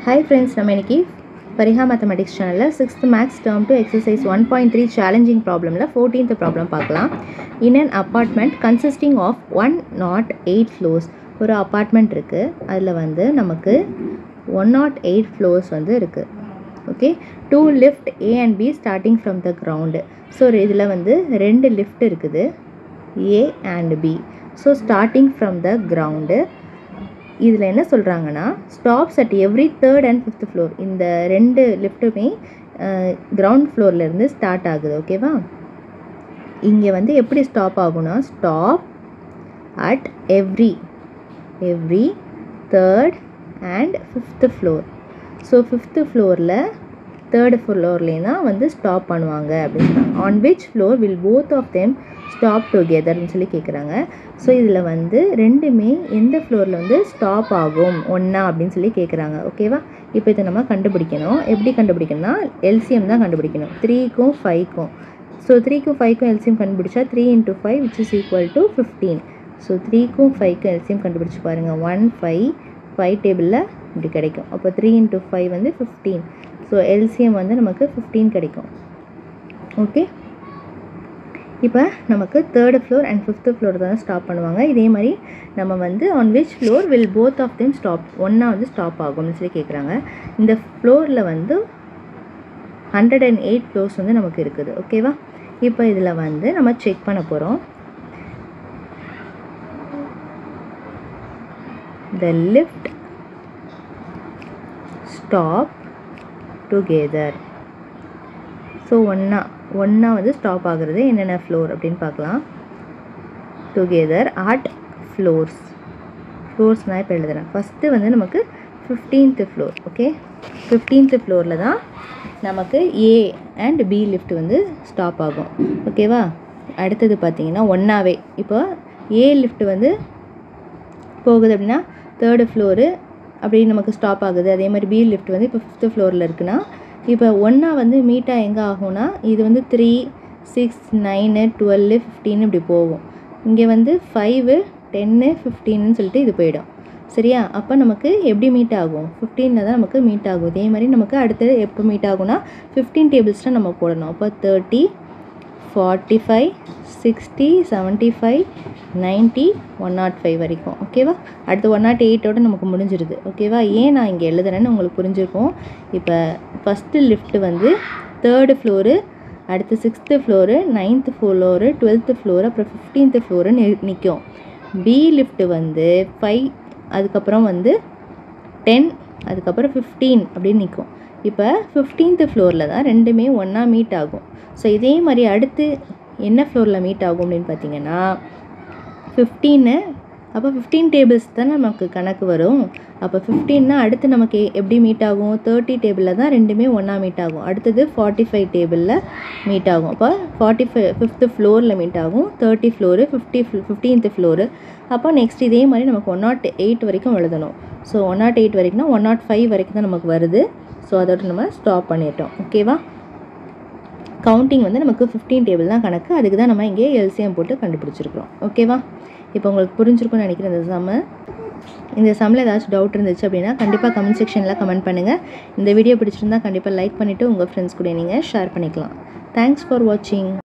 hi friends நம்ம இன்னைக்கு பரிஹா மேத்தமெட்டிக்ஸ் சேனலில் sixth maths term two exercise one point three challenging ப்ராப்ளமில் ஃபோர்டீன்த் ப்ராப்ளம் பார்க்கலாம் in an apartment consisting of one nought eight floors ஒரு apartment இருக்குது அதில் வந்து நமக்கு ஒன் நாட் எயிட் ஃப்ளோர்ஸ் வந்து இருக்குது okay two lift A and B starting from the ground so இதில் வந்து ரெண்டு லிஃப்ட் இருக்குது A and B so starting from the ground இதில் என்ன சொல்கிறாங்கன்னா stops at every third and fifth floor இந்த ரெண்டு லிஃப்ட்டுமே கிரவுண்ட் ஃப்ளோர்லேருந்து ஸ்டார்ட் ஆகுது ஓகேவா இங்கே வந்து எப்படி ஸ்டாப் ஆகும்னா stop at every every third and fifth floor so fifth ஃப்ளோரில் தேர்டு ஃப்ளோர்லேயும் தான் வந்து ஸ்டாப் பண்ணுவாங்க அப்படின்னு சொல்கிறாங்க on which floor will both of them stop டுகெதர்னு சொல்லி கேட்குறாங்க ஸோ இதில் வந்து ரெண்டுமே எந்த ஃப்ளோரில் வந்து ஸ்டாப் ஆகும் ஒன்றா அப்படின்னு சொல்லி கேட்குறாங்க ஓகேவா இப்போ இதை நம்ம கண்டுபிடிக்கணும் எப்படி கண்டுபிடிக்கணும்னா எல்சிஎம் தான் கண்டுபிடிக்கணும் த்ரீக்கும் ஃபைவ்க்கும் ஸோ த்ரீக்கும் ஃபைவ்க்கும் எல்சிஎம் கண்டுபிடிச்சா three into five which is equal to fifteen so த்ரீக்கும் ஃபைவ்க்கும் எல்சிஎம் கண்டுபிடிச்சி பாருங்கள் ஒன் ஃபைவ் ஃபைவ் டேபிளில் இப்படி கிடைக்கும் அப்போ த்ரீ இன்ட்டு ஃபைவ் வந்து ஃபிஃப்டீன் ஸோ எல்சிஎம் வந்து நமக்கு ஃபிஃப்டீன் கிடைக்கும் ஓகே இப்போ நமக்கு third floor and fifth floor தான் ஸ்டாப் பண்ணுவாங்க இதே மாதிரி நம்ம வந்து on which floor will both of them stop ஒன்றா வந்து ஸ்டாப் ஆகும்னு சொல்லி கேட்குறாங்க இந்த ஃப்ளோரில் வந்து ஹண்ட்ரட் அண்ட் எயிட் ஃப்ளோர்ஸ் வந்து நமக்கு இருக்குது ஓகேவா இப்போ இதில் வந்து நம்ம செக் பண்ண போகிறோம் the lift stop together so ஒன்றா ஒன்றா வந்து ஸ்டாப் ஆகுறது என்னென்ன ஃப்ளோர் அப்படின்னு பார்க்கலாம் டுகெதர் அட் ஃப்ளோர்ஸ் ஃப்ளோர்ஸ் நான் இப்போ எழுதுகிறேன் ஃபஸ்ட்டு வந்து நமக்கு ஃபிஃப்டீன்த்து ஃப்ளோர் ஓகே ஃபிஃப்டீன்த்து ஃப்ளோரில் தான் நமக்கு ஏ அண்ட் பி லிஃப்ட் வந்து ஸ்டாப் ஆகும் ஓகேவா அடுத்தது பார்த்தீங்கன்னா ஒன்றாவே இப்போ ஏ லிஃப்ட் வந்து போகுது அப்படின்னா தேர்டு ஃப்ளோரு அப்படி நமக்கு ஸ்டாப் ஆகுது அதே மாதிரி பி லிஃப்ட் வந்து இப்போ ஃபிஃப்த்து ஃப்ளோரில் இருக்குன்னா இப்போ ஒன்றா வந்து மீட்டாக எங்கே ஆகும்னா இது வந்து three six nine twelve fifteen இப்படி போகும் இங்கே வந்து ஃபைவு டென்னு ஃபிஃப்டீன்னு சொல்லிட்டு இது போயிடும் சரியா அப்போ நமக்கு எப்படி மீட் ஆகும் ஃபிஃப்டீனில் தான் நமக்கு மீட் ஆகும் இதே மாதிரி நமக்கு அடுத்தது எப்போ மீட் ஆகும்னா ஃபிஃப்டீன் டேபிள்ஸில் நம்ம போடணும் அப்போ thirty forty five sixty seventy five ninety one nought five வரைக்கும் ஓகேவா அடுத்து ஒன் நாட் எயிட்டோட நமக்கு முடிஞ்சிருது ஓகேவா ஏன் நான் இங்கே எழுதுறேன்னு உங்களுக்கு புரிஞ்சிருக்கும் இப்போ ஃபஸ்ட்டு லிஃப்ட்டு வந்து தேர்டு ஃப்ளோரு அடுத்து sixth floor ninth floor twelfth floor அப்புறம் ஃபிஃப்டீன்த்து ஃப்ளோரு நிற்கும் பி லிஃப்ட்டு வந்து ஃபைவ் அதுக்கப்புறம் வந்து டென் அதுக்கப்புறம் ஃபிஃப்டீன் அப்படின்னு நிற்கும் இப்போ ஃபிஃப்டீன்த்து ஃப்ளோரில் தான் ரெண்டுமே ஒன்றா மீட் ஆகும் ஸோ இதே மாதிரி அடுத்து என்ன ஃப்ளோரில் மீட் ஆகும் அப்படின்னு பார்த்தீங்கன்னா ஃபிஃப்டீனு அப்போ ஃபிஃப்டீன் டேபிள்ஸ் தான் நமக்கு கணக்கு வரும் அப்போ ஃபிஃப்டீன்னா அடுத்து நமக்கு எப்படி மீட் ஆகும் தேர்ட்டி டேபிளில் தான் ரெண்டுமே ஒன்றா மீட் ஆகும் அடுத்தது ஃபார்ட்டி ஃபைவ் டேபிளில் மீட் ஆகும் அப்போ ஃபார்ட்டி ஃபைவ் ஃபிஃப்த்து ஃப்ளோரில் மீட் ஆகும் thirty floor fifty fifteenth floor அப்போ நெக்ஸ்ட் இதே மாதிரி நமக்கு ஒன் நாட் எயிட் வரைக்கும் எழுதணும் ஸோ ஒன் நாட் எயிட் வரைக்கும்னா ஒன் நாட் ஃபைவ் வரைக்கும் தான் நமக்கு வருது ஸோ அதோட நம்ம ஸ்டாப் பண்ணிட்டோம் ஓகேவா கவுண்டிங் வந்து நமக்கு ஃபிஃப்டீன் டேபிள் தான் கணக்கு அதுக்கு தான் நம்ம இங்கே எல்சிஎம் போட்டு கண்டுபிடிச்சிருக்கிறோம் ஓகேவா இப்போ உங்களுக்கு புரிஞ்சிருக்கும்னு நினைக்கிறேன் இந்த சம்ம இந்த சம்மில் ஏதாச்சும் டவுட் இருந்துச்சு அப்படின்னா கண்டிப்பாக கமெண்ட் செக்ஷனில் கமெண்ட் பண்ணுங்கள் இந்த வீடியோ பிடிச்சிருந்தா கண்டிப்பாக லைக் பண்ணிவிட்டு உங்கள் ஃப்ரெண்ட்ஸ் கூட நீங்கள் ஷேர் பண்ணிக்கலாம் தேங்க்ஸ் ஃபார் வாட்சிங்